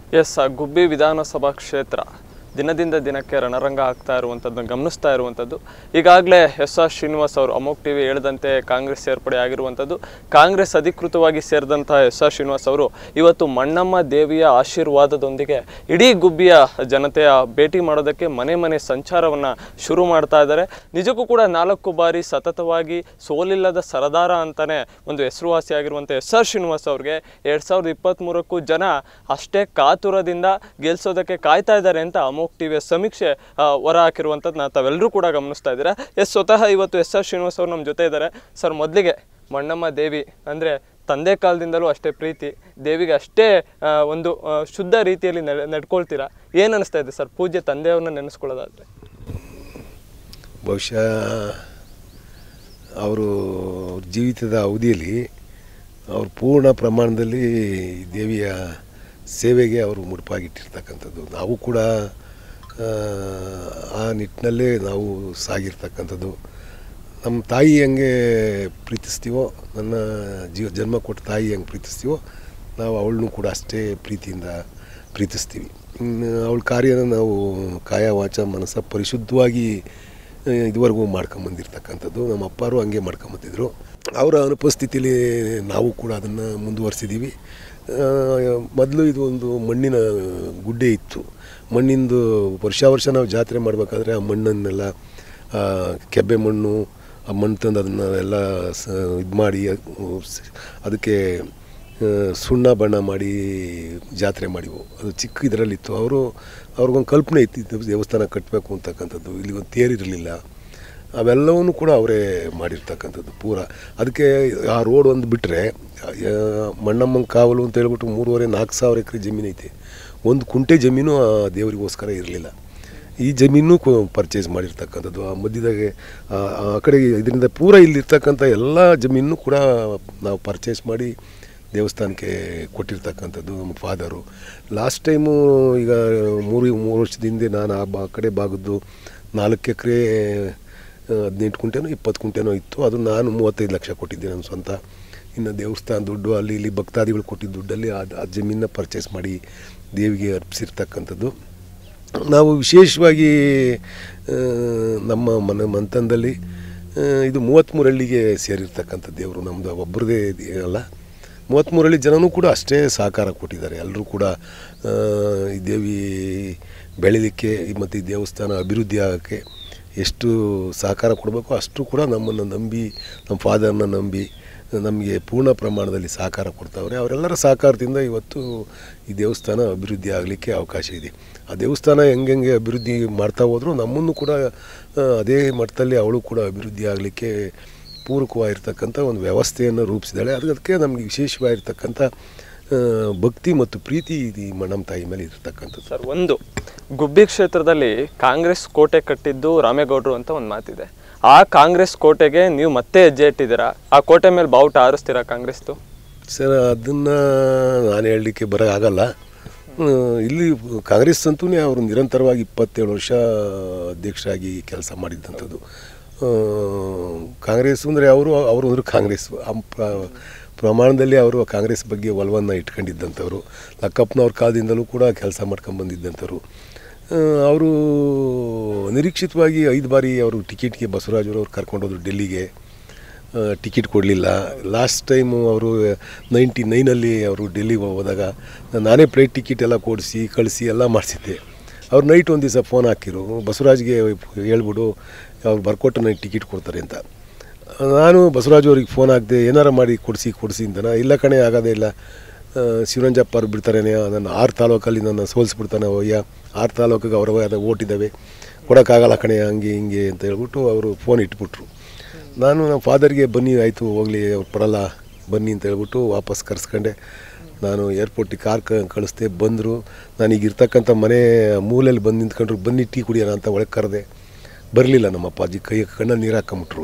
S ಆ ಗುಬ್ಬಿ ವಿಧಾನಸಭಾ ಕ್ಷೇತ್ರ ದಿನದಿಂದ ದಿನಕ್ಕೆ ರಣರಂಗ ಆಗ್ತಾ ಇರುವಂಥದ್ದನ್ನು ಗಮನಿಸ್ತಾ ಇರುವಂಥದ್ದು ಈಗಾಗಲೇ ಎಸ್ ಆರ್ ಶ್ರೀನಿವಾಸ್ ಅವರು ಅಮೋಕ್ ಟಿವಿ ಹೇಳಿದಂತೆ ಕಾಂಗ್ರೆಸ್ ಸೇರ್ಪಡೆ ಆಗಿರುವಂಥದ್ದು ಕಾಂಗ್ರೆಸ್ ಅಧಿಕೃತವಾಗಿ ಸೇರಿದಂಥ ಎಸ್ ಆರ್ ಶ್ರೀನಿವಾಸ್ ಅವರು ಇವತ್ತು ಮಣ್ಣಮ್ಮ ದೇವಿಯ ಆಶೀರ್ವಾದದೊಂದಿಗೆ ಇಡೀ ಗುಬ್ಬಿಯ ಜನತೆಯ ಭೇಟಿ ಮಾಡೋದಕ್ಕೆ ಮನೆ ಮನೆ ಸಂಚಾರವನ್ನು ಶುರು ಮಾಡ್ತಾ ಇದ್ದಾರೆ ನಿಜಕ್ಕೂ ಕೂಡ ನಾಲ್ಕು ಬಾರಿ ಸತತವಾಗಿ ಸೋಲಿಲ್ಲದ ಸರದಾರ ಅಂತಾನೆ ಒಂದು ಹೆಸರುವಾಸಿಯಾಗಿರುವಂಥ ಎಸ್ ಆರ್ ಶ್ರೀನಿವಾಸ್ ಅವ್ರಿಗೆ ಎರಡು ಸಾವಿರದ ಇಪ್ಪತ್ತ್ಮೂರಕ್ಕೂ ಜನ ಅಷ್ಟೇ ಕಾತುರದಿಂದ ಗೆಲ್ಸೋದಕ್ಕೆ ಕಾಯ್ತಾ ಇದ್ದಾರೆ ಅಂತ ಅಮೋಕ್ ಟಿವಿಯ ಸಮೀಕ್ಷೆ ಆ, ಹೊರ ಹಾಕಿರುವಂಥದ್ದನ್ನ ತಾವೆಲ್ಲರೂ ಕೂಡ ಗಮನಿಸ್ತಾ ಇದ್ದೀರಾ ಎಸ್ ಸ್ವತಃ ಇವತ್ತು ಎಸ್ ಆರ್ ಶ್ರೀನಿವಾಸ್ ಅವರು ನಮ್ಮ ಜೊತೆ ಇದ್ದಾರೆ ಸರ್ ಮೊದಲಿಗೆ ಮಣ್ಣಮ್ಮ ದೇವಿ ಅಂದರೆ ತಂದೆ ಕಾಲದಿಂದಲೂ ಅಷ್ಟೇ ಪ್ರೀತಿ ದೇವಿಗೆ ಅಷ್ಟೇ ಆ, ಒಂದು ಆ, ಶುದ್ಧ ರೀತಿಯಲ್ಲಿ ನಡೆ ನಡ್ಕೊಳ್ತೀರಾ ಏನು ಅನಿಸ್ತಾ ಇದೆ ಸರ್ ಪೂಜ್ಯ ತಂದೆಯವ್ರನ್ನ ನೆನೆಸ್ಕೊಳ್ಳೋದಾದ್ರೆ ಬಹುಶಃ ಅವರು ಜೀವಿತದ ಅವಧಿಯಲ್ಲಿ ಅವರು ಪೂರ್ಣ ಪ್ರಮಾಣದಲ್ಲಿ ದೇವಿಯ ಸೇವೆಗೆ ಅವರು ಮುಡುಪಾಗಿಟ್ಟಿರ್ತಕ್ಕಂಥದ್ದು ನಾವು ಕೂಡ ಆ, ಆ ನಿಟ್ಟಿನಲ್ಲೇ ನಾವು ಸಾಗಿರ್ತಕ್ಕಂಥದ್ದು ನಮ್ಮ ತಾಯಿ ಹೆಂಗೆ ಪ್ರೀತಿಸ್ತೀವೋ ನನ್ನ ಜೀವ ಜನ್ಮ ಕೊಟ್ಟ ತಾಯಿ ಹೆಂಗೆ ಪ್ರೀತಿಸ್ತೀವೋ ನಾವು ಅವಳನ್ನು ಕೂಡ ಅಷ್ಟೇ ಪ್ರೀತಿಯಿಂದ ಪ್ರೀತಿಸ್ತೀವಿ ಇನ್ನು ಅವಳ ಕಾರ್ಯನ ನಾವು ಕಾಯ ವಾಚ ಮನಸ್ಸ ಪರಿಶುದ್ಧವಾಗಿ ಆ, ಇದುವರೆಗೂ ಮಾಡ್ಕೊಂಬಂದಿರ್ತಕ್ಕಂಥದ್ದು ನಮ್ಮ ಅಪ್ಪಾರು ಹಂಗೆ ಮಾಡ್ಕೊಂಬಂದಿದ್ರು ಅವರ ಅನುಪಸ್ಥಿತಿಯಲ್ಲಿ ನಾವು ಕೂಡ ಅದನ್ನು ಮುಂದುವರಿಸಿದ್ದೀವಿ ಮೊದಲು ಇದು ಒಂದು ಮಣ್ಣಿನ ಗುಡ್ಡೆ ಇತ್ತು ಮಣ್ಣಿಂದು ವರ್ಷ ವರ್ಷ ನಾವು ಜಾತ್ರೆ ಮಾಡಬೇಕಾದ್ರೆ ಆ ಮಣ್ಣನ್ನೆಲ್ಲ ಆ, ಕೆಬ್ಬೆ ಮಣ್ಣು ಆ ಮಣ್ಣು ತಂದು ಅದನ್ನು ಎಲ್ಲ ಸ ಇದು ಮಾಡಿ ಅದ್- ಅದಕ್ಕೆ ಆ, ಸುಣ್ಣ ಬಣ್ಣ ಮಾಡಿ ಜಾತ್ರೆ ಮಾಡಿವು ಅದು ಚಿಕ್ಕ ಇದರಲ್ಲಿತ್ತು ಅವರು ಅವ್ರಿಗೊಂದು ಕಲ್ಪನೆ ಇತ್ತು ಇದು ದೇವಸ್ಥಾನ ಕಟ್ಟಬೇಕು ಅಂತಕ್ಕಂಥದ್ದು ಇಲ್ಲಿ ಒಂದು ತೇರಿರಲಿಲ್ಲ ಅವೆಲ್ಲವನ್ನೂ ಕೂಡ ಅವರೇ ಮಾಡಿರ್ತಕ್ಕಂಥದ್ದು ಪೂರ ಅದಕ್ಕೆ ಆ ರೋಡ್ ಒಂದು ಬಿಟ್ಟರೆ ಮಣ್ಣಮ್ಮನ ಕಾವಲು ಅಂತ ಹೇಳ್ಬಿಟ್ಟು ಮೂರುವರೆ ನಾಲ್ಕು ಸಾವಿರ ಎಕರೆ ಜಮೀನು ಐತೆ ಒಂದು ಕುಂಟೆ ಜಮೀನು ಆ ದೇವರಿಗೋಸ್ಕರ ಇರಲಿಲ್ಲ ಈ ಜಮೀನು ಪರ್ಚೇಸ್ ಮಾಡಿರ್ತಕ್ಕಂಥದ್ದು ಆ ಮಧ್ಯದಾಗೆ ಆ- ಆ ಕಡೆ ಇದರಿಂದ ಪೂರ ಇಲ್ಲಿರ್ತಕ್ಕಂಥ ಎಲ್ಲ ಜಮೀನು ಕೂಡ ನಾವು ಪರ್ಚೇಸ್ ಮಾಡಿ ದೇವಸ್ಥಾನಕ್ಕೆ ಕೊಟ್ಟಿರ್ತಕ್ಕಂಥದ್ದು ನಮ್ಮ ಫಾದರು ಲಾಸ್ಟ್ ಟೈಮು ಈಗ ಮೂರು ಮೂರು ವರ್ಷದ ಹಿಂದೆ ನಾನು ಆ ಬಾ ಕಡೆ ಭಾಗದ್ದು ನಾಲ್ಕು ಎಕರೆ ಹದಿನೆಂಟು ಕುಂಟೆನೋ ಇಪ್ಪತ್ತು ಕುಂಟೆನೋ ಇತ್ತು ಅದು ನಾನು ಮೂವತ್ತೈದು ಲಕ್ಷ ಕೊಟ್ಟಿದ್ದೆ ನನ್ನ ಸ್ವಂತ ಇನ್ನು ದೇವಸ್ಥಾನ ದುಡ್ಡು ಅಲ್ಲಿ ಇಲ್ಲಿ ಭಕ್ತಾದಿಗಳು ಕೊಟ್ಟಿದ್ದ ದುಡ್ಡಲ್ಲಿ ಆ ಆ ಜಮೀನನ್ನ ಪರ್ಚೇಸ್ ಮಾಡಿ ದೇವಿಗೆ ಅರ್ಪಿಸಿರ್ತಕ್ಕಂಥದ್ದು ನಾವು ವಿಶೇಷವಾಗಿ ಆ, ನಮ್ಮ ಮನೆ ಮಂತನದಲ್ಲಿ ಆ, ಇದು ಮೂವತ್ತ್ಮೂರು ಹಳ್ಳಿಗೆ ಸೇರಿರ್ತಕ್ಕಂಥ ದೇವರು ನಮ್ಮದು ಒಬ್ಬರದೇ ಅಲ್ಲ ಮೂವತ್ತ್ಮೂರು ಹಳ್ಳಿ ಜನನೂ ಕೂಡ ಅಷ್ಟೇ ಸಹಕಾರ ಕೊಟ್ಟಿದ್ದಾರೆ ಎಲ್ಲರೂ ಕೂಡ ಆ, ಈ ದೇವಿ ಬೆಳೀಲಿಕ್ಕೆ ಮತ್ತು ಈ ದೇವಸ್ಥಾನ ಅಭಿವೃದ್ಧಿ ಆಗೋಕ್ಕೆ ಎಷ್ಟು ಸಹಕಾರ ಕೊಡಬೇಕು ಅಷ್ಟು ಕೂಡ ನಮ್ಮನ್ನು ನಂಬಿ ನಮ್ಮ ಫಾದರ್ನ ನಂಬಿ ನಮಗೆ ಪೂರ್ಣ ಪ್ರಮಾಣದಲ್ಲಿ ಸಹಕಾರ ಕೊಡ್ತಾವ್ರೆ ಅವರೆಲ್ಲರ ಸಹಕಾರದಿಂದ ಇವತ್ತು ಈ ದೇವಸ್ಥಾನ ಅಭಿವೃದ್ಧಿ ಆಗಲಿಕ್ಕೆ ಅವಕಾಶ ಇದೆ ಆ ದೇವಸ್ಥಾನ ಹೆಂಗೆ ಅಭಿವೃದ್ಧಿ ಮಾಡ್ತಾ ಹೋದರೂ ನಮ್ಮನ್ನು ಕೂಡ ಆ, ಅದೇ ಮಟ್ಟದಲ್ಲಿ ಅವಳು ಕೂಡ ಅಭಿವೃದ್ಧಿ ಆಗಲಿಕ್ಕೆ ಪೂರಕವಾಗಿರ್ತಕ್ಕಂಥ ಒಂದು ವ್ಯವಸ್ಥೆಯನ್ನು ರೂಪಿಸಿದ್ದಾಳೆ ಅದಕ್ಕೆ ನಮಗೆ ವಿಶೇಷವಾಗಿರ್ತಕ್ಕಂಥ ಆ, ಭಕ್ತಿ ಮತ್ತು ಪ್ರೀತಿ ಈ ನಮ್ಮ ತಾಯಿ ಮೇಲೆ ಇರತಕ್ಕಂಥದ್ದು ಸರ್ ಒಂದು ಗುಬ್ಬಿ ಕ್ಷೇತ್ರದಲ್ಲಿ ಕಾಂಗ್ರೆಸ್ ಕೋಟೆ ಕಟ್ಟಿದ್ದು ರಾಮೇಗೌಡರು ಅಂತ ಒಂದು ಮಾತಿದೆ ಆ ಕಾಂಗ್ರೆಸ್ ಕೋಟೆಗೆ ನೀವು ಮತ್ತೆ ಹೆಜ್ಜೆ ಇಟ್ಟಿದ್ದೀರಾ ಆ ಕೋಟೆ ಮೇಲೆ ಬಾವುಟ ಆರಿಸ್ತೀರಾ ಕಾಂಗ್ರೆಸ್ದು ಸರ್ ಅದನ್ನು ನಾನು ಹೇಳಲಿಕ್ಕೆ ಬರೋಕ್ಕಾಗಲ್ಲ ಇಲ್ಲಿ ಕಾಂಗ್ರೆಸ್ ಅಂತೂ ಅವರು ನಿರಂತರವಾಗಿ ಇಪ್ಪತ್ತೇಳು ವರ್ಷ ಅಧ್ಯಕ್ಷರಾಗಿ ಕೆಲಸ ಮಾಡಿದ್ದಂಥದ್ದು ಆ, ಕಾಂಗ್ರೆಸ್ ಅಂದರೆ ಅವರು ಅವರು ಅಂದ್ರೆ ಕಾಂಗ್ರೆಸ್ ಆ ಪ್ರ- ಪ್ರಮಾಣದಲ್ಲಿ ಅವರು ಕಾಂಗ್ರೆಸ್ ಬಗ್ಗೆ ಒಲವನ್ನು ಇಟ್ಕೊಂಡಿದ್ದಂಥವ್ರು ಲಕ್ಕಪ್ಪನವ್ರ ಕಾಲದಿಂದಲೂ ಕೂಡ ಕೆಲಸ ಮಾಡ್ಕೊಂಡು ಬಂದಿದ್ದಂಥವ್ರು ಅವರು ನಿರೀಕ್ಷಿತವಾಗಿ ಐದು ಬಾರಿ ಅವರು ಟಿಕೆಟ್ಗೆ ಬಸವರಾಜರವ್ರು ಕರ್ಕೊಂಡೋದ್ರು ಡೆಲ್ಲಿಗೆ ಆ, ಟಿಕೆಟ್ ಕೊಡಲಿಲ್ಲ ಲಾಸ್ಟ್ ಟೈಮು ಅವರು ನೈಂಟಿ ನೈನಲ್ಲಿ ಅವರು ಡೆಲ್ಲಿಗೆ ಹೋದಾಗ ನಾನೇ ಫ್ಲೈಟ್ ಟಿಕೆಟ್ ಎಲ್ಲ ಕೊಡಿಸಿ ಕಳಿಸಿ ಎಲ್ಲ ಮಾಡಿಸಿದ್ದೆ ಅವ್ರು ನೈಟ್ ಒಂದು ದಿವಸ ಫೋನ್ ಹಾಕಿರು ಬಸವರಾಜ್ಗೆ ಹೇಳ್ಬಿಡು ಅವ್ರು ಬರ್ಕೊಟ್ಟು ನನಗೆ ಟಿಕೆಟ್ ಕೊಡ್ತಾರೆ ಅಂತ ನಾನು ಬಸವರಾಜ್ ಅವ್ರಿಗೆ ಫೋನ್ ಹಾಕಿದೆ ಏನಾರ ಮಾಡಿ ಕೊಡಿಸಿ ಕೊಡಿಸಿ ಅಂತನ ಇಲ್ಲ ಕಣೆ ಆಗೋದೇ ಇಲ್ಲ ಆ, ಶಿವರಂಜಪ್ಪ ಅವ್ರು ಬಿಡ್ತಾರೇನೆ ನನ್ನ ಆರು ತಾಲೂಕಲ್ಲಿ ನನ್ನ ಸೋಲಿಸ್ಬಿಡ್ತಾನೆ ಅಯ್ಯ ಆರು ತಾಲೂಕಿಗೆ ಅವರವೇ ಆದ ಓಟ್ ಇದ್ದಾವೆ ಕೊಡೋಕ್ಕಾಗಲ್ಲ ಕಣೆ ಹಂಗೆ ಹಿಂಗೆ ಅಂತ ಹೇಳ್ಬಿಟ್ಟು ಅವರು ಫೋನ್ ಇಟ್ಬಿಟ್ರು ನಾನು ನಮ್ಮ ಫಾದರ್ಗೆ ಬನ್ನಿ ಆಯಿತು ಹೋಗಲಿ ಅವ್ರು ಪಡಲ್ಲ ಬನ್ನಿ ಅಂತ ಹೇಳ್ಬಿಟ್ಟು ವಾಪಸ್ ಕರೆಸ್ಕೊಂಡೆ ನಾನು ಏರ್ಪೋರ್ಟಿಗೆ ಕಾರ್ ಕ ಕಳಿಸ್ದೆ ಬಂದರು ನಾನೀಗ ಇರ್ತಕ್ಕಂಥ ಮನೆ ಮೂಲೆಯಲ್ಲಿ ಬಂದು ನಿಂತ್ಕೊಂಡ್ರು ಬನ್ನಿ ಟೀ ಕುಡಿಯೋಣ ಅಂತ ಒಳಗೆ ಕರೆದೆ ಬರಲಿಲ್ಲ ನಮ್ಮ ಅಪ್ಪಾಜಿ ಕೈ ಕಣ್ಣಲ್ಲಿ ನೀರು ಹಾಕೊಂಬಿಟ್ರು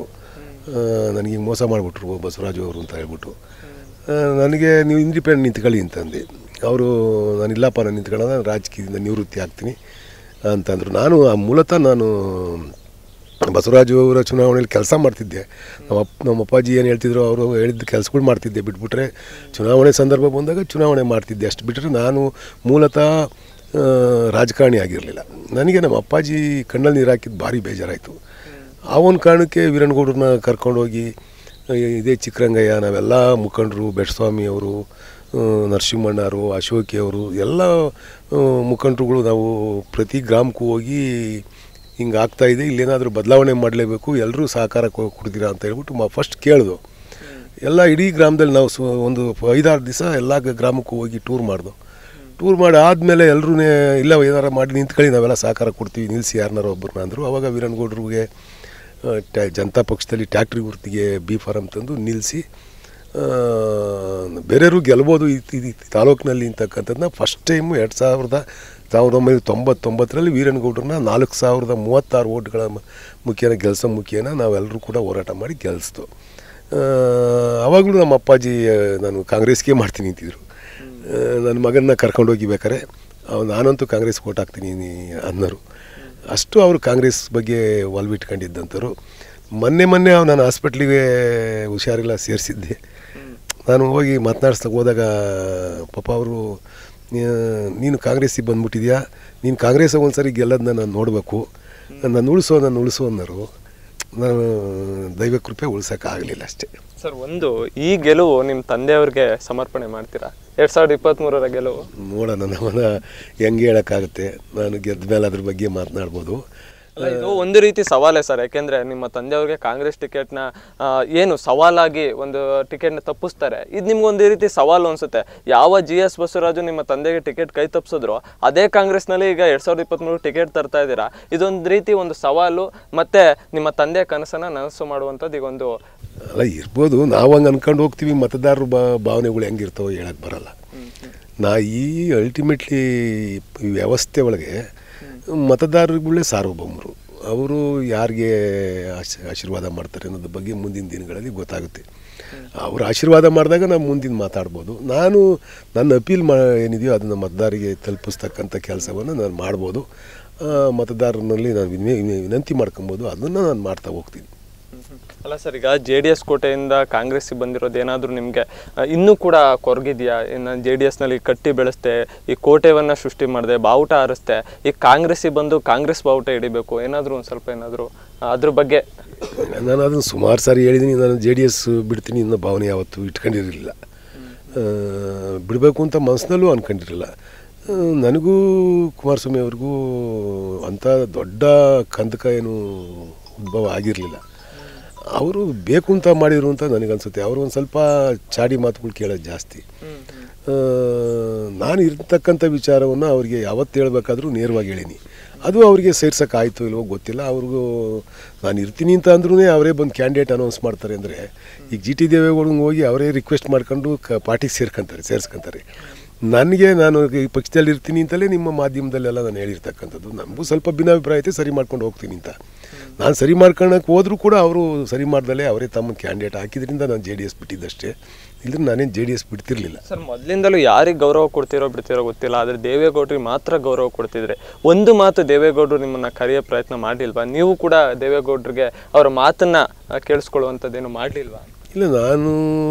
ನನಗೆ ಮೋಸ ಮಾಡಿಬಿಟ್ರು ಬಸವರಾಜು ಅವರು ಅಂತ ಹೇಳ್ಬಿಟ್ಟು ಆ, ನನಗೆ ನೀವು ಇಂಡಿಪೆಂಡೆಂಟ್ ನಿಂತ್ಕೊಳ್ಳಿ ಅಂತಂದೆ ಅವರು ನಾನು ಇಲ್ಲಪ್ಪ ನಾನು ನಿಂತ್ಕೊಳ್ಳೋಣ ನಾನು ರಾಜಕೀಯದಿಂದ ನಿವೃತ್ತಿ ಆಗ್ತೀನಿ ಅಂತಂದರು ನಾನು ಆ ಮೂಲತಃ ನಾನು ಬಸವರಾಜು ಅವರ ಚುನಾವಣೆಯಲ್ಲಿ ಕೆಲಸ ಮಾಡ್ತಿದ್ದೆ ನಮ್ಮ ಅಪ್ಪ ನಮ್ಮ ಅಪ್ಪಾಜಿ ಏನು ಹೇಳ್ತಿದ್ರು ಅವರು ಹೇಳಿದ ಕೆಲಸಗಳು ಮಾಡ್ತಿದ್ದೆ ಬಿಟ್ಬಿಟ್ರೆ ಚುನಾವಣೆ ಸಂದರ್ಭ ಬಂದಾಗ ಚುನಾವಣೆ ಮಾಡ್ತಿದ್ದೆ ಅಷ್ಟು ಬಿಟ್ಟರೆ ನಾನು ಮೂಲತಃ ಆ, ರಾಜಕಾರಣಿ ಆಗಿರಲಿಲ್ಲ ನನಗೆ ನಮ್ಮ ಅಪ್ಪಾಜಿ ಕಣ್ಣಲ್ಲಿ ನೀರು ಹಾಕಿದ್ದು ಭಾರಿ ಬೇಜಾರಾಯಿತು ಆ ಒಂದು ಕಾರಣಕ್ಕೆ ವೀರಣ್ಣಗೌಡ್ರನ್ನ ಕರ್ಕೊಂಡೋಗಿ ಇದೇ ಚಿಕ್ಕರಂಗಯ್ಯ ನಾವೆಲ್ಲ ಮುಖಂಡರು ಬೆಟ್ಟಸ್ವಾಮಿ ಅವರು ಆ, ನರಸಿಂಹಣ್ಣರು ಅಶೋಕಿ ಅವರು ಎಲ್ಲ ಆ, ಮುಖಂಡರುಗಳು ನಾವು ಪ್ರತಿ ಗ್ರಾಮಕ್ಕೂ ಹೋಗಿ ಹಿಂಗೆ ಆಗ್ತಾ ಇದೆ ಇಲ್ಲೇನಾದರೂ ಬದಲಾವಣೆ ಮಾಡಲೇಬೇಕು ಎಲ್ಲರೂ ಸಹಕಾರ ಕೊ- ಕೊಡ್ತೀರಾ ಅಂತ ಹೇಳ್ಬಿಟ್ಟು ಮಾ ಫಸ್ಟ್ ಕೇಳ್ದು ಎಲ್ಲ ಇಡೀ ಗ್ರಾಮದಲ್ಲಿ ನಾವು ಸು ಒಂದು ಐದಾರು ದಿವಸ ಎಲ್ಲ ಗ- ಗ್ರಾಮಕ್ಕೂ ಹೋಗಿ ಟೂರ್ ಮಾಡ್ದು ಟೂರ್ ಮಾಡಿ ಆದಮೇಲೆ ಎಲ್ಲರೂ ಇಲ್ಲ ಏನಾರ ಮಾಡಿ ನಿಂತ್ಕೊಳ್ಳಿ ನಾವೆಲ್ಲ ಸಹಕಾರ ಕೊಡ್ತೀವಿ ನಿಲ್ಲಿಸಿ ಯಾರನ್ನಾರು ಒಬ್ಬರನ್ನ ಅಂದರು ಅವಾಗ ವೀರಣ್ಣಗೌಡ್ರಿಗೆ ಆ, ಟ್ಯಾ ಜನತಾ ಪಕ್ಷದಲ್ಲಿ ಟ್ಯಾಕ್ಟ್ರಿ ಗುರ್ತಿಗೆ ಬಿ ಫಾರಮ್ ತಂದು ನಿಲ್ಲಿಸಿ ಬೇರೆಯವರು ಗೆಲ್ಬೋದು ಈ ಈ- ಈ ತಾಲೂಕಿನಲ್ಲಿ ಅಂತಕ್ಕಂಥದ್ದನ್ನ ಫಸ್ಟ್ ಟೈಮು ಎರಡು ಸಾವಿರದ ಸಾವಿರದ ಒಂಬೈನೂರ ತೊಂಬತ್ತೊಂಬತ್ತರಲ್ಲಿ ವೀರಣ್ಣಗೌಡ್ರನ್ನ ನಾಲ್ಕು ಸಾವಿರದ ಮೂವತ್ತಾರು ಓಟ್ಗಳ ಮ- ಮುಖೇನ ಗೆಲ್ಸೋ ಮುಖೇನ ನಾವೆಲ್ಲರೂ ಕೂಡ ಹೋರಾಟ ಮಾಡಿ ಗೆಲ್ಲಿಸ್ತು ಅವಾಗಲೂ ನಮ್ಮ ಅಪ್ಪಾಜಿ ಆ, ನಾನು ಕಾಂಗ್ರೆಸ್ಗೆ ಮಾಡ್ತೀನಿ ಅಂತಿದ್ರು ಆ, ನನ್ನ ಮಗನ್ನ ಕರ್ಕೊಂಡೋಗಿ ಬೇಕಾರೆ ಅವ್ನು ನಾನಂತೂ ಕಾಂಗ್ರೆಸ್ ಓಟ್ ಹಾಕ್ತೀನಿ ನೀ- ಅನ್ನೋರು ಅಷ್ಟು ಅವರು ಕಾಂಗ್ರೆಸ್ ಬಗ್ಗೆ ಒಲ್ಬಿಟ್ಕೊಂಡಿದ್ದಂಥವ್ರು ಮೊನ್ನೆ ಮೊನ್ನೆ ಅವ್ನು ನಾನು ಹಾಸ್ಪಿಟ್ಲಿಗೆ ಹುಷಾರಿಲ್ಲ ಸೇರಿಸಿದ್ದೆ ನಾನು ಹೋಗಿ ಮಾತನಾಡ್ಸಕ್ಕೆ ಹೋದಾಗ ಪಾಪ ಅವರು ನೀನು ಕಾಂಗ್ರೆಸ್ಸಿಗೆ ಬಂದ್ಬಿಟ್ಟಿದ್ಯಾ ನೀನು ಕಾಂಗ್ರೆಸ್ಸಾಗ ಒಂದು ಸರಿ ಗೆಲ್ಲೋದನ್ನ ನಾನು ನೋಡಬೇಕು ನಾನು ಉಳಿಸೋ ನಾನು ಉಳಿಸೋ ಅನ್ನೋರು ನಾನು ದೈವ ಕೃಪೆ ಉಳ್ಸೋಕ್ಕಾಗಲಿಲ್ಲ ಅಷ್ಟೇ ಸರ್ ಒಂದು ಈ ಗೆಲುವು ನಿಮ್ಮ ತಂದೆಯವ್ರಿಗೆ ಸಮರ್ಪಣೆ ಮಾಡ್ತೀರಾ ಎರಡ್ ಸಾವಿರದ ಇಪ್ಪತ್ತ್ಮೂರರ ಗೆಲುವು ನೋಡೋಣ ನಮ್ಮನ್ನ ಹೆಂಗೆ ಹೇಳೋಕ್ಕಾಗುತ್ತೆ ನಾನು ಗೆದ್ದ ಮೇಲೆ ಅದ್ರ ಬಗ್ಗೆ ಮಾತನಾಡ್ಬೋದು ಅಲ್ಲ, ಇದು ಒಂದು ರೀತಿ ಸವಾಲೇ ಸರ್ ಯಾಕೆಂದ್ರೆ ನಿಮ್ಮ ತಂದೆಯವ್ರಿಗೆ ಕಾಂಗ್ರೆಸ್ ಟಿಕೆಟ್ನ ಏನು ಸವಾಲಾಗಿ ಒಂದು ಟಿಕೆಟ್ನ ತಪ್ಪಿಸ್ತಾರೆ ಇದು ನಿಮ್ಗೊಂದು ರೀತಿ ಸವಾಲು ಅನ್ಸುತ್ತೆ ಯಾವ ಜಿ ಎಸ್ ಬಸವರಾಜು ನಿಮ್ಮ ತಂದೆಗೆ ಟಿಕೆಟ್ ಕೈ ತಪ್ಪಿಸಿದ್ರು ಅದೇ ಕಾಂಗ್ರೆಸ್ನಲ್ಲಿ ಈಗ ಎರಡ್ ಸಾವಿರದ ಇಪ್ಪತ್ತ್ಮೂರು ಟಿಕೆಟ್ ತರ್ತಾ ಇದ್ದೀರಾ ಇದೊಂದು ರೀತಿ ಒಂದು ಸವಾಲು ಮತ್ತೆ ನಿಮ್ಮ ತಂದೆಯ ಕನಸನ್ನ ನನಸು ಮಾಡುವಂಥದ್ದು ಈಗ ಒಂದು ಅಲ್ಲ ಇರ್ಬೋದು ನಾವು ಹಂಗೆ ಅನ್ಕೊಂಡು ಹೋಗ್ತೀವಿ ಮತದಾರರ ಬಾ ಭಾವನೆಗಳು ಹೆಂಗಿರ್ತಾವೋ ಹೇಳಕ್ಕೆ ಬರಲ್ಲ ನಾ ಈ ಅಲ್ಟಿಮೇಟ್ಲಿ ಈ ವ್ಯವಸ್ಥೆ ಒಳಗೆ ಮತದಾರರುಗಳೇ ಸಾರ್ವಭೌಮರು ಅವರು ಯಾರಿಗೆ ಆಶ್ ಆಶೀರ್ವಾದ ಮಾಡ್ತಾರೆ ಅನ್ನೋದ್ರ ಬಗ್ಗೆ ಮುಂದಿನ ದಿನಗಳಲ್ಲಿ ಗೊತ್ತಾಗುತ್ತೆ ಅವರು ಆಶೀರ್ವಾದ ಮಾಡಿದಾಗ ನಾವು ಮುಂದಿನ ಮಾತಾಡ್ಬೋದು ನಾನು ನನ್ನ ಅಪೀಲ್ ಮಾ ಏನಿದೆಯೋ ಅದನ್ನು ಮತದಾರರಿಗೆ ತಲುಪಿಸ್ತಕ್ಕಂಥ ಕೆಲಸವನ್ನು ನಾನು ಮಾಡ್ಬೋದು ಆ, ಮತದಾರರಲ್ಲಿ ನಾನು ವಿನ- ವಿನ- ವಿನಂತಿ ಮಾಡ್ಕೊಬೋದು ಅದನ್ನು ನಾನು ಮಾಡ್ತಾ ಹೋಗ್ತೀನಿ ಅಲ್ಲ ಸರ್ ಈಗ ಜೆ ಡಿ ಎಸ್ ಕೋಟೆಯಿಂದ ಕಾಂಗ್ರೆಸ್ಸಿಗೆ ಬಂದಿರೋದು ಏನಾದರೂ ನಿಮಗೆ ಇನ್ನೂ ಕೂಡ ಕೊರಗಿದೆಯಾ ಇನ್ನು ಜೆ ಡಿ ಎಸ್ನಲ್ಲಿ ಕಟ್ಟಿ ಬೆಳೆಸ್ತೆ ಈ ಕೋಟೆವನ್ನು ಸೃಷ್ಟಿ ಮಾಡಿದೆ ಬಾವುಟ ಹಾರಿಸ್ತೆ ಈ ಕಾಂಗ್ರೆಸ್ಸಿಗೆ ಬಂದು ಕಾಂಗ್ರೆಸ್ ಬಾವುಟ ಹಿಡಿಬೇಕು ಏನಾದರೂ ಒಂದು ಸ್ವಲ್ಪ ಏನಾದರೂ ಅದ್ರ ಬಗ್ಗೆ ನಾನು ಅದನ್ನು ಸುಮಾರು ಸಾರಿ ಹೇಳಿದ್ದೀನಿ ನಾನು ಜೆ ಡಿ ಎಸ್ ಬಿಡ್ತೀನಿ ಅನ್ನೋ ಭಾವನೆ ಯಾವತ್ತೂ ಇಟ್ಕೊಂಡಿರಲಿಲ್ಲ ಬಿಡಬೇಕು ಅಂತ ಮನಸ್ಸಿನಲ್ಲೂ ಅಂದ್ಕೊಂಡಿರಲಿಲ್ಲ ಆ, ನನಗೂ ಕುಮಾರಸ್ವಾಮಿ ಅವ್ರಿಗೂ ಅಂಥ ದೊಡ್ಡ ಕಂದಕ ಏನು ಉದ್ಭವ ಆಗಿರಲಿಲ್ಲ ಅವರು ಬೇಕು ಅಂತ ಮಾಡಿದ್ರು ಅಂತ ನನಗನ್ಸುತ್ತೆ ಅವರು ಒಂದು ಸ್ವಲ್ಪ ಚಾಡಿ ಮಾತುಗಳು ಕೇಳೋದು ಜಾಸ್ತಿ ಆ, ನಾನು ಇರ್ತಕ್ಕಂಥ ವಿಚಾರವನ್ನು ಅವರಿಗೆ ಯಾವತ್ತು ಹೇಳ್ಬೇಕಾದ್ರೂ ನೇರವಾಗಿ ಹೇಳೀನಿ ಅದು ಅವರಿಗೆ ಸೇರ್ಸೋಕ್ಕಾಯ್ತು ಇಲ್ವೋ ಗೊತ್ತಿಲ್ಲ ಅವ್ರಿಗೂ ನಾನು ಇರ್ತೀನಿ ಅಂತ ಅಂದ್ರೂ ಅವರೇ ಬಂದು ಕ್ಯಾಂಡಿಡೇಟ್ ಅನೌನ್ಸ್ ಮಾಡ್ತಾರೆ ಅಂದರೆ ಈಗ ಜಿ ಟಿ ದೇವೇಗೌಡಂಗೆ ಹೋಗಿ ಅವರೇ ರಿಕ್ವೆಸ್ಟ್ ಮಾಡ್ಕೊಂಡು ಕ ಪಾರ್ಟಿಗೆ ಸೇರ್ಕೊಂತಾರೆ ಸೇರಿಸ್ಕೊಂತಾರೆ ನನಗೆ ನಾನು ಈ ಪಕ್ಷದಲ್ಲಿ ಇರ್ತೀನಿ ಅಂತಲೇ ನಿಮ್ಮ ಮಾಧ್ಯಮದಲ್ಲೆಲ್ಲ ನಾನು ಹೇಳಿರ್ತಕ್ಕಂಥದ್ದು ನಮಗೂ ಸ್ವಲ್ಪ ಭಿನ್ನಾಭಿಪ್ರಾಯ ಐತೆ ಸರಿ ಮಾಡ್ಕೊಂಡು ಹೋಗ್ತೀನಿ ಅಂತ ನಾನು ಸರಿ ಮಾಡ್ಕೊಳಕ್ಕೆ ಹೋದರೂ ಕೂಡ ಅವರು ಸರಿ ಮಾಡ್ದಲೇ ಅವರೇ ತಮ್ಮ ಕ್ಯಾಂಡಿಡೇಟ್ ಹಾಕಿದ್ರಿಂದ ನಾನು ಜೆ ಡಿ ಎಸ್ ಬಿಟ್ಟಿದ್ದಷ್ಟೇ ಇಲ್ಲದ್ರೆ ನಾನೇನು ಜೆ ಡಿ ಎಸ್ ಬಿಡ್ತಿರ್ಲಿಲ್ಲ ಸರ್ ಮೊದಲಿಂದಲೂ ಯಾರಿಗೆ ಗೌರವ ಕೊಡ್ತಿರೋ ಬಿಡ್ತಿರೋ ಗೊತ್ತಿಲ್ಲ ಆದರೆ ದೇವೇಗೌಡರಿಗೆ ಮಾತ್ರ ಗೌರವ ಕೊಡ್ತಿದ್ರೆ ಒಂದು ಮಾತು ದೇವೇಗೌಡರು ನಿಮ್ಮನ್ನ ಕರೆಯೋ ಪ್ರಯತ್ನ ಮಾಡಿಲ್ವಾ ನೀವು ಕೂಡ ದೇವೇಗೌಡರಿಗೆ ಅವರ ಮಾತನ್ನ ಆ, ಕೇಳಿಸ್ಕೊಳ್ಳುವಂಥದ್ದೇನು ಮಾಡಲಿಲ್ವಾ ಇಲ್ಲ ನಾನು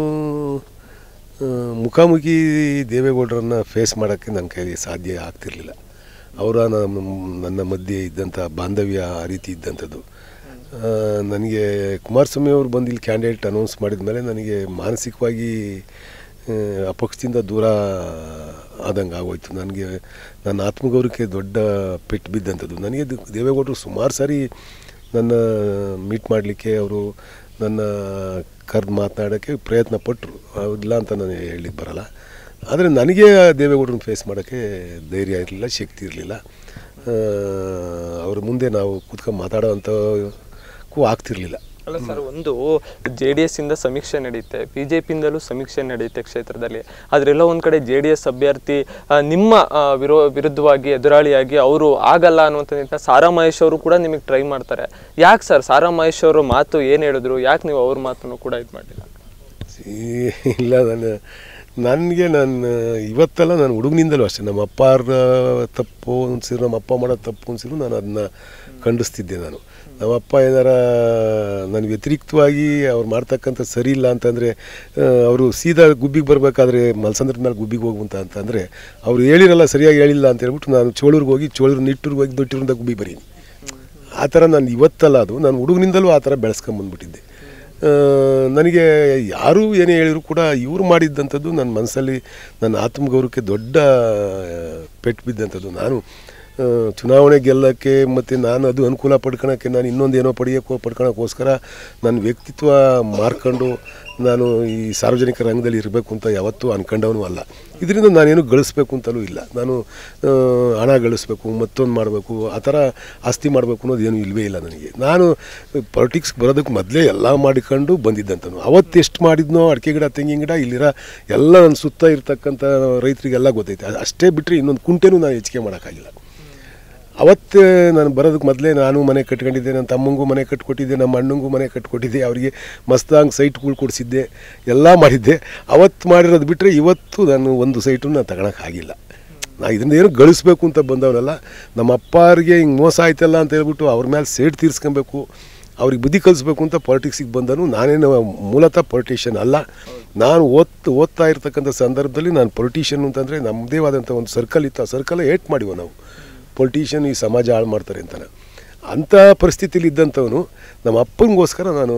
ಆ, ಮುಖಾಮುಖಿ ದೇವೇಗೌಡರನ್ನ ಫೇಸ್ ಮಾಡೋಕ್ಕೆ ನನ್ನ ಕೈಲಿ ಸಾಧ್ಯ ಆಗ್ತಿರ್ಲಿಲ್ಲ ಅವರ ನಮ್ಮ ನನ್ನ ಮಧ್ಯೆ ಇದ್ದಂಥ ಬಾಂಧವ್ಯ ಆ ರೀತಿ ಇದ್ದಂಥದ್ದು ಆ, ನನಗೆ ಕುಮಾರಸ್ವಾಮಿ ಅವರು ಬಂದು ಇಲ್ಲಿ ಕ್ಯಾಂಡಿಡೇಟ್ ಅನೌನ್ಸ್ ಮಾಡಿದ ಮೇಲೆ ನನಗೆ ಮಾನಸಿಕವಾಗಿ ಆ, ಆ ಪಕ್ಷದಿಂದ ದೂರ ಆದಂಗೆ ಆಗೋಯ್ತು ನನಗೆ ನನ್ನ ಆತ್ಮಗೌರವಕ್ಕೆ ದೊಡ್ಡ ಪೆಟ್ಟು ಬಿದ್ದಂಥದ್ದು ನನಗೆ ದು- ದೇವೇಗೌಡರು ಸುಮಾರು ಸಾರಿ ನನ್ನ ಮೀಟ್ ಮಾಡಲಿಕ್ಕೆ ಅವರು ನನ್ನ ಕರೆದು ಮಾತನಾಡೋಕ್ಕೆ ಪ್ರಯತ್ನ ಪಟ್ಟರು ಇಲ್ಲ ಅಂತ ನಾನು ಹೇಳಲಿಕ್ಕೆ ಬರಲ್ಲ ಆದರೆ ನನಗೆ ದೇವೇಗೌಡರನ್ನ ಫೇಸ್ ಮಾಡೋಕ್ಕೆ ಧೈರ್ಯ ಇರಲಿಲ್ಲ ಶಕ್ತಿ ಇರಲಿಲ್ಲ ಅವ್ರ ಮುಂದೆ ನಾವು ಕೂತ್ಕೊಂಡು ಮಾತಾಡೋವಂಥಕ್ಕೂ ಆಗ್ತಿರ್ಲಿಲ್ಲ ಅಲ್ಲ ಸರ್ ಒಂದು ಜೆ ಡಿ ಎಸ್ ಇಂದ ಸಮೀಕ್ಷೆ ನಡೆಯುತ್ತೆ ಬಿ ಜೆ ಪಿಯಿಂದಲೂ ಸಮೀಕ್ಷೆ ನಡೆಯುತ್ತೆ ಕ್ಷೇತ್ರದಲ್ಲಿ ಆದ್ರೆಲ್ಲ ಒಂದ್ ಕಡೆ ಜೆ ಡಿ ಎಸ್ ಅಭ್ಯರ್ಥಿ ಆ, ನಿಮ್ಮ ಆ, ವಿರೋ ವಿರುದ್ಧವಾಗಿ ಎದುರಾಳಿಯಾಗಿ ಅವರು ಆಗಲ್ಲ ಅನ್ನುವಂಥ ನಿಟ್ಟಿನ ಸಾರಾ ಮಹೇಶ್ ಅವರು ಕೂಡ ನಿಮಗೆ ಟ್ರೈ ಮಾಡ್ತಾರೆ ಯಾಕೆ ಸರ್ ಸಾರಾ ಮಹೇಶ್ ಅವರು ಮಾತು ಏನು ಹೇಳಿದ್ರು ಯಾಕೆ ನೀವು ಅವ್ರ ಮಾತನ್ನು ಕೂಡ ಇದು ಮಾಡಲಿಲ್ಲ ಈ- ಇಲ್ಲ ನಾನು ನನಗೆ ನಾನು ಇವತ್ತೆಲ್ಲ ನಾನು ಹುಡುಗನಿಂದಲೂ ಅಷ್ಟೇ ನಮ್ಮ ಅಪ್ಪಾರ ತಪ್ಪು ಅನ್ಸಿದ್ರು ನಮ್ಮ ಅಪ್ಪ ಮಾಡೋ ತಪ್ಪು ಅನ್ಸಿದ್ರು ನಾನು ಅದನ್ನ ಖಂಡಿಸ್ತಿದ್ದೆ ನಾನು ನಮ್ಮ ಅಪ್ಪ ಏನಾರ ನಾನು ವ್ಯತಿರಿಕ್ತವಾಗಿ ಅವ್ರು ಮಾಡ್ತಕ್ಕಂಥ ಸರಿ ಇಲ್ಲ ಅಂತಂದರೆ ಅವರು ಸೀದಾ ಗುಬ್ಬಿಗೆ ಬರಬೇಕಾದ್ರೆ ಮಲ್ಸಂದ್ರದ ಮೇಲೆ ಗುಬ್ಬಿಗೆ ಹೋಗುವಂತ ಅಂತಂದರೆ ಅವ್ರು ಹೇಳಿರಲ್ಲ ಸರಿಯಾಗಿ ಹೇಳಿಲ್ಲ ಅಂತ ಹೇಳ್ಬಿಟ್ಟು ನಾನು ಚೋಳೂರಿಗೆ ಹೋಗಿ ಚೋಳೂರು ನಿಟ್ಟೂರಿಗೆ ಹೋಗಿ ದೊಡ್ಡಿರಿಂದ ಗುಬ್ಬಿ ಬರೀನಿ ಆ ಥರ ನಾನು ಇವತ್ತಲ್ಲ ಅದು ನಾನು ಹುಡುಗನಿಂದಲೂ ಆ ಥರ ಬೆಳೆಸ್ಕೊಂಬಂದ್ಬಿಟ್ಟಿದ್ದೆ ಆ, ನನಗೆ ಯಾರು ಏನೇ ಹೇಳಿದ್ರು ಕೂಡ ಇವರು ಮಾಡಿದ್ದಂಥದ್ದು ನನ್ನ ಮನಸ್ಸಲ್ಲಿ ನನ್ನ ಆತ್ಮಗೌರವಕ್ಕೆ ದೊಡ್ಡ ಪೆಟ್ಟು ಬಿದ್ದಂಥದ್ದು ನಾನು ಆ, ಚುನಾವಣೆ ಗೆಲ್ಲಕ್ಕೆ ಮತ್ತು ನಾನು ಅದು ಅನುಕೂಲ ಪಡ್ಕೊಳಕ್ಕೆ ನಾನು ಇನ್ನೊಂದು ಏನೋ ಪಡೆಯೋಕ್ಕೋ ಪಡ್ಕೊಳಕ್ಕೋಸ್ಕರ ನನ್ನ ವ್ಯಕ್ತಿತ್ವ ಮಾರ್ಕೊಂಡು ನಾನು ಈ ಸಾರ್ವಜನಿಕ ರಂಗದಲ್ಲಿ ಇರಬೇಕು ಅಂತ ಯಾವತ್ತೂ ಅನ್ಕೊಂಡವನು ಅಲ್ಲ ಇದರಿಂದ ನಾನೇನು ಗಳಿಸ್ಬೇಕು ಅಂತಲೂ ಇಲ್ಲ ನಾನು ಆ, ಹಣ ಗಳಿಸ್ಬೇಕು ಮತ್ತೊಂದು ಮಾಡಬೇಕು ಆ ಥರ ಆಸ್ತಿ ಮಾಡಬೇಕು ಅನ್ನೋದು ಏನು ಇಲ್ಲವೇ ಇಲ್ಲ ನನಗೆ ನಾನು ಪೊಲಿಟಿಕ್ಸ್ ಬರೋದಕ್ಕೆ ಮೊದಲೇ ಎಲ್ಲ ಮಾಡಿಕೊಂಡು ಬಂದಿದ್ದಂತನು ಅವತ್ತು ಎಷ್ಟು ಮಾಡಿದ್ನೋ ಅಡಿಕೆ ಗಿಡ ತೆಂಗಿನ ಗಿಡ ಇಲ್ಲಿರ ಎಲ್ಲ ನನ್ನ ಸುತ್ತ ಇರ್ತಕ್ಕಂಥ ರೈತರಿಗೆಲ್ಲ ಗೊತ್ತೈತೆ ಅದ್- ಅಷ್ಟೇ ಬಿಟ್ಟರೆ ಇನ್ನೊಂದು ಕುಂಟೆನೂ ನಾನು ಹೆಚ್ಚಿಗೆ ಮಾಡೋಕ್ಕಾಗಿಲ್ಲ ಅವತ್ತು ನಾನು ಬರೋದಕ್ಕೆ ಮೊದಲೇ ನಾನು ಮನೆ ಕಟ್ಕೊಂಡಿದ್ದೆ ನನ್ನ ತಮ್ಮಂಗೂ ಮನೆ ಕಟ್ಕೊಟ್ಟಿದ್ದೆ ನಮ್ಮ ಅಣ್ಣಂಗೂ ಮನೆ ಕಟ್ಕೊಟ್ಟಿದ್ದೆ ಅವರಿಗೆ ಮಸ್ತಾಂಗ್ ಸೈಟ್ಗಳು ಕೊಡಿಸಿದ್ದೆ ಎಲ್ಲ ಮಾಡಿದ್ದೆ ಅವತ್ತು ಮಾಡಿರೋದು ಬಿಟ್ಟರೆ ಇವತ್ತು ನಾನು ಒಂದು ಸೈಟು ನಾನು ತಗೊಳಕ್ಕಾಗಿಲ್ಲ ನಾ ಇದರಿಂದ ಏನು ಗಳಿಸ್ಬೇಕು ಅಂತ ಬಂದವನಲ್ಲ ನಮ್ಮ ಅಪ್ಪಾರಿಗೆ ಹಿಂಗೆ ಮೋಸ ಆಯ್ತಲ್ಲ ಅಂತ ಹೇಳ್ಬಿಟ್ಟು ಅವ್ರ ಮೇಲೆ ಸೇಟ್ ತೀರಿಸ್ಕೊಬೇಕು ಅವ್ರಿಗೆ ಬುದ್ಧಿ ಕಲಿಸ್ಬೇಕು ಅಂತ ಪಾಲಿಟಿಕ್ಸಿಗೆ ಬಂದನು ನಾನೇನು ಮೂಲತಃ ಪೊಲಿಟಿಷಿಯನ್ ಅಲ್ಲ ನಾನು ಓದ್ ಓದ್ತಾ ಇರ್ತಕ್ಕಂಥ ಸಂದರ್ಭದಲ್ಲಿ ನಾನು ಪೊಲಿಟಿಷಿಯನ್ ಅಂತಂದರೆ ನಮ್ಮದೇ ಆದಂಥ ಒಂದು ಸರ್ಕಲ್ ಇತ್ತು ಆ ಸರ್ಕಲ್ ಏಟ್ ಮಾಡಿವ ನಾವು ಪೊಲಿಟಿಷಿಯನ್ ಈ ಸಮಾಜ ಹಾಳು ಮಾಡ್ತಾರೆ ಅಂತಾನೆ ಅಂಥ ಪರಿಸ್ಥಿತಿಲಿ ಇದ್ದಂಥವನು ನಮ್ಮ ಅಪ್ಪನಿಗೋಸ್ಕರ ನಾನು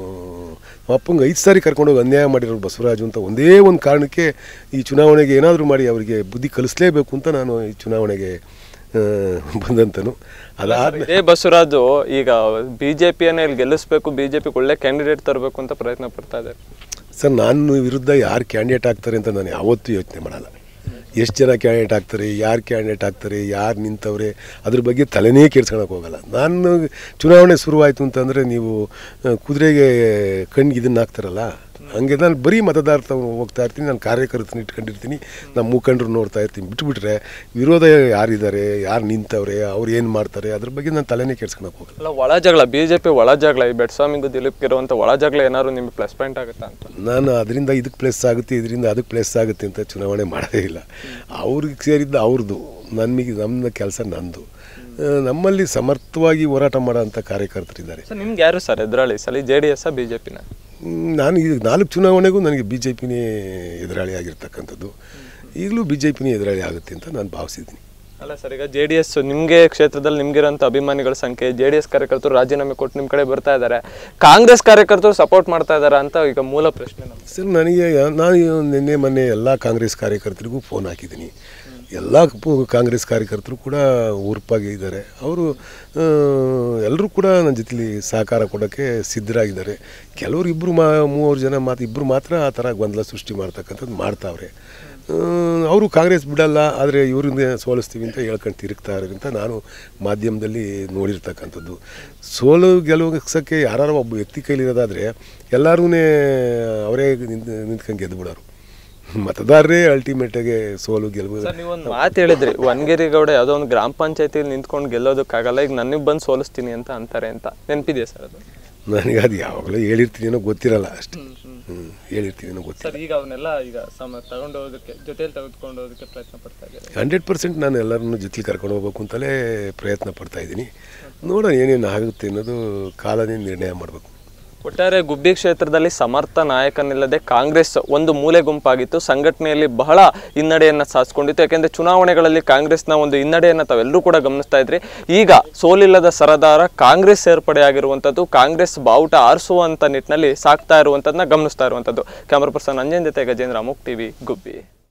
ನಮ್ಮ ಅಪ್ಪಂಗೆ ಐದು ಸಾರಿ ಕರ್ಕೊಂಡೋಗಿ ಅನ್ಯಾಯ ಮಾಡಿರೋ ಬಸವರಾಜು ಅಂತ ಒಂದೇ ಒಂದು ಕಾರಣಕ್ಕೆ ಈ ಚುನಾವಣೆಗೆ ಏನಾದರೂ ಮಾಡಿ ಅವರಿಗೆ ಬುದ್ಧಿ ಕಲಿಸ್ಲೇಬೇಕು ಅಂತ ನಾನು ಈ ಚುನಾವಣೆಗೆ ಆ, ಬಂದಂತನು ಅದಾದ್ಮೇಲೆ ಇದೇ ಬಸವರಾಜು ಈಗ ಬಿಜೆಪಿಯನ್ನ ಇಲ್ಲಿ ಗೆಲ್ಲಿಸ್ಬೇಕು ಬಿಜೆಪಿ ಒಳ್ಳೆ ಕ್ಯಾಂಡಿಡೇಟ್ ತರಬೇಕು ಅಂತ ಪ್ರಯತ್ನ ಪಡ್ತಾ ಇದ್ದಾರೆ ಸರ್ ನಾನು ವಿರುದ್ಧ ಯಾರು ಕ್ಯಾಂಡಿಡೇಟ್ ಆಗ್ತಾರೆ ಅಂತ ನಾನು ಯಾವತ್ತೂ ಯೋಚನೆ ಮಾಡಲ್ಲ ಎಷ್ಟು ಜನ ಕ್ಯಾಂಡಿಡೇಟ್ ಆಗ್ತಾರೆ ಯಾರು ಕ್ಯಾಂಡಿಡೇಟ್ ಆಗ್ತಾರೆ ಯಾರು ನಿಂತವ್ರೆ ಅದ್ರ ಬಗ್ಗೆ ತಲೆನೇ ಕೆಡ್ಸ್ಕೊಳಕ್ಕೆ ಹೋಗಲ್ಲ ನಾನು ಚುನಾವಣೆ ಶುರುವಾಯಿತು ಅಂತಂದರೆ ನೀವು ಆ, ಕುದುರೆಗೆ ಕಣ್ಣಿಗೆ ಇದನ್ನು ಹಾಕ್ತಾರಲ್ಲ ಹಂಗೆ ನಾನು ಬರೀ ಮತದಾರ ತಗೊಂಡು ಹೋಗ್ತಾ ಇರ್ತೀನಿ ನಾನು ಕಾರ್ಯಕರ್ತನ ಇಟ್ಕೊಂಡಿರ್ತೀನಿ ನಮ್ಮ ಮುಖಂಡರು ನೋಡ್ತಾ ಇರ್ತೀನಿ ಬಿಟ್ಬಿಟ್ರೆ ವಿರೋಧ ಯಾರಿದ್ದಾರೆ ಯಾರು ನಿಂತವ್ರೆ ಅವ್ರು ಏನು ಮಾಡ್ತಾರೆ ಅದ್ರ ಬಗ್ಗೆ ನಾನು ತಲೆನೇ ಕೆಡ್ಸ್ಕೊಳಕ್ಕೆ ಹೋಗಲ್ಲ ಅಲ್ಲ ಒಳ ಜಗಳ ಬಿಜೆಪಿ ಒಳ ಜಗಳ ಈ ಬೆಟ್ಸ್ವಾಮಿಗೂ ದಿಲೀಪ್ ಇರುವಂತ ಒಳ ಜಗಳ ಏನಾದ್ರು ನಿಮ್ಗೆ ಪ್ಲಸ್ ಪಾಯಿಂಟ್ ಆಗುತ್ತಾ ಅಂತ ನಾನು ಅದರಿಂದ ಇದಕ್ಕೆ ಪ್ಲಸ್ ಆಗುತ್ತೆ ಇದರಿಂದ ಅದಕ್ಕೆ ಪ್ಲಸ್ ಆಗುತ್ತೆ ಅಂತ ಚುನಾವಣೆ ಮಾಡೋದೇ ಇಲ್ಲ ಅವ್ರಿಗೆ ಸೇರಿದ್ದ ಅವ್ರದ್ದು ನಮಗೆ ನಮ್ಮ ಕೆಲಸ ನಂದು ಆ, ನಮ್ಮಲ್ಲಿ ಸಮರ್ಥವಾಗಿ ಹೋರಾಟ ಮಾಡೋಂಥ ಕಾರ್ಯಕರ್ತರಿದ್ದಾರೆ ಸರ್ ನಿಮ್ಗೆ ಯಾರು ಸರ್ ಎದುರಾಳಿ ಸಲ ಜೆ ಡಿ ಎಸ್ ಬಿಜೆಪಿನ ಹ್ಮ್, ನಾನು ಈಗ ನಾಲ್ಕು ಚುನಾವಣೆಗೂ ನನಗೆ ಬಿ ಜೆ ಪಿನೇ ಎದುರಾಳಿ ಆಗಿರ್ತಕ್ಕಂಥದ್ದು ಈಗಲೂ ಬಿ ಜೆ ಪಿನೇ ಎದುರಾಳಿ ಆಗುತ್ತೆ ಅಂತ ನಾನು ಭಾವಿಸಿದ್ದೀನಿ ಅಲ್ಲ ಸರ್ ಈಗ ಜೆ ಡಿ ಎಸ್ ನಿಮಗೆ ಕ್ಷೇತ್ರದಲ್ಲಿ ನಿಮ್ಗಿರೋಂಥ ಅಭಿಮಾನಿಗಳ ಸಂಖ್ಯೆ ಜೆ ಡಿ ಎಸ್ ಕಾರ್ಯಕರ್ತರು ರಾಜೀನಾಮೆ ಕೊಟ್ಟು ನಿಮ್ಮ ಕಡೆ ಬರ್ತಾ ಇದ್ದಾರೆ ಕಾಂಗ್ರೆಸ್ ಕಾರ್ಯಕರ್ತರು ಸಪೋರ್ಟ್ ಮಾಡ್ತಾ ಇದ್ದಾರೆ ಅಂತ ಈಗ ಮೂಲ ಪ್ರಶ್ನೆ ನಮ್ಗೆ ಸರ್ ನನಗೆ ನಾನು ನಿನ್ನೆ ಮೊನ್ನೆ ಎಲ್ಲ ಕಾಂಗ್ರೆಸ್ ಕಾರ್ಯಕರ್ತರಿಗೂ ಫೋನ್ ಹಾಕಿದ್ದೀನಿ ಎಲ್ಲ ಪು- ಕಾಂಗ್ರೆಸ್ ಕಾರ್ಯಕರ್ತರು ಕೂಡ ಉರುಪಾಗಿ ಇದ್ದಾರೆ ಅವರು ಎಲ್ಲರೂ ಕೂಡ ನನ್ನ ಜೊತೆಲಿ ಸಹಕಾರ ಕೊಡೋಕ್ಕೆ ಸಿದ್ಧರಾಗಿದ್ದಾರೆ ಕೆಲವರು ಇಬ್ಬರು ಮಾ ಮೂವರು ಜನ ಮಾತು ಇಬ್ಬರು ಮಾತ್ರ ಆ ಥರ ಗೊಂದಲ ಸೃಷ್ಟಿ ಮಾಡ್ತಕ್ಕಂಥದ್ದು ಮಾಡ್ತಾವ್ರೆ ಅವರು ಕಾಂಗ್ರೆಸ್ ಬಿಡಲ್ಲ ಆದರೆ ಇವರಿಂದ ಸೋಲಿಸ್ತೀವಿ ಅಂತ ಹೇಳ್ಕೊಂಡು ತಿರುಗ್ತಾರೆ ಅಂತ ನಾನು ಮಾಧ್ಯಮದಲ್ಲಿ ನೋಡಿರ್ತಕ್ಕಂಥದ್ದು ಸೋಲು ಗೆಲುವಿಸೋಕ್ಕೆ ಯಾರು ಒಬ್ಬ ವ್ಯಕ್ತಿ ಕೈಲಿರೋದಾದರೆ ಎಲ್ಲರೂ ಅವರೇ ನಿಂತ್ ನಿಂತ್ಕೊಂಡು ಗೆದ್ದು ಬಿಡೋರು ಮತದಾರರೇ ಅಲ್ಟಿಮೇಟಾಗಿ ಸೋಲು ಗೆಲುವು ಸರ್ ನೀವು ಒಂದು ಮಾತು ಹೇಳಿದ್ರಿ ವನ್ಗಿರಿ ಗೌಡ ಯಾವುದೋ ಒಂದು ಗ್ರಾಮ ಪಂಚಾಯತಿಲಿ ನಿಂತ್ಕೊಂಡು ಗೆಲ್ಲೋದಕ್ಕಾಗಲ್ಲ ಈಗ ನನಗೆ ಬಂದು ಸೋಲಿಸ್ತೀನಿ ಅಂತ ಅಂತಾರೆ ಅಂತ ನೆನಪಿದೆಯಾ ಸರ್ ಅದು ನನಗೆ ಅದು ಯಾವಾಗಲೂ ಹೇಳಿರ್ತೀನೇನೋ ಗೊತ್ತಿರಲ್ಲ ಅಷ್ಟೇ ಹ್ಞೂ ಹೇಳಿರ್ತೀನೇನೋ ಗೊತ್ತಿಲ್ಲ ಸರ್ ಈಗ ಅವನ್ನೆಲ್ಲ ಈಗ ಸಮ ತಗೊಂಡು ಹೋಗೋದಕ್ಕೆ ಜೊತೆಲಿ ತೆಗೆದುಕೊಂಡು ಹೋಗೋದಕ್ಕೆ ಪ್ರಯತ್ನ ಪಡ್ತಾ ಇದ್ದಾರೆ ಹಂಡ್ರೆಡ್ ಪರ್ಸೆಂಟ್ ನಾನು ಎಲ್ಲರನ್ನು ಜೊತೆಲಿ ಕರ್ಕೊಂಡು ಹೋಗ್ಬೇಕು ಅಂತಲೇ ಪ್ರಯತ್ನ ಪಡ್ತಾ ಇದ್ದೀನಿ ನೋಡೋಣ ಏನೇನು ಆಗುತ್ತೆ ಅನ್ನೋದು ಕಾಲನೇ ನಿರ್ಣಯ ಮಾಡಬೇಕು ಒಟ್ಟಾರೆ ಗುಬ್ಬಿ ಕ್ಷೇತ್ರದಲ್ಲಿ ಸಮರ್ಥ ನಾಯಕನಿಲ್ಲದೆ ಕಾಂಗ್ರೆಸ್ ಒಂದು ಮೂಲೆ ಗುಂಪಾಗಿತ್ತು ಸಂಘಟನೆಯಲ್ಲಿ ಬಹಳ ಹಿನ್ನಡೆಯನ್ನ ಸಾಧಿಸ್ಕೊಂಡಿತ್ತು ಯಾಕೆಂದ್ರೆ ಚುನಾವಣೆಗಳಲ್ಲಿ ಕಾಂಗ್ರೆಸ್ನ ಒಂದು ಹಿನ್ನಡೆಯನ್ನ ತಾವೆಲ್ಲರೂ ಕೂಡ ಗಮನಿಸ್ತಾ ಇದ್ರಿ ಈಗ ಸೋಲಿಲ್ಲದ ಸರದಾರ ಕಾಂಗ್ರೆಸ್ ಸೇರ್ಪಡೆಯಾಗಿರುವಂಥದ್ದು ಕಾಂಗ್ರೆಸ್ ಬಾವುಟ ಆರಿಸುವಂತ ನಿಟ್ಟಿನಲ್ಲಿ ಸಾಕ್ತಾ ಇರುವಂಥದ್ದನ್ನ ಗಮನಿಸ್ತಾ ಇರುವಂಥದ್ದು ಕ್ಯಾಮರಾ ಪರ್ಸನ್ ಅಂಜನ್ ಜೊತೆ ಗಜೇಂದ್ರ ಅಮುಕ್ ಟಿವಿ ಗುಬ್ಬಿ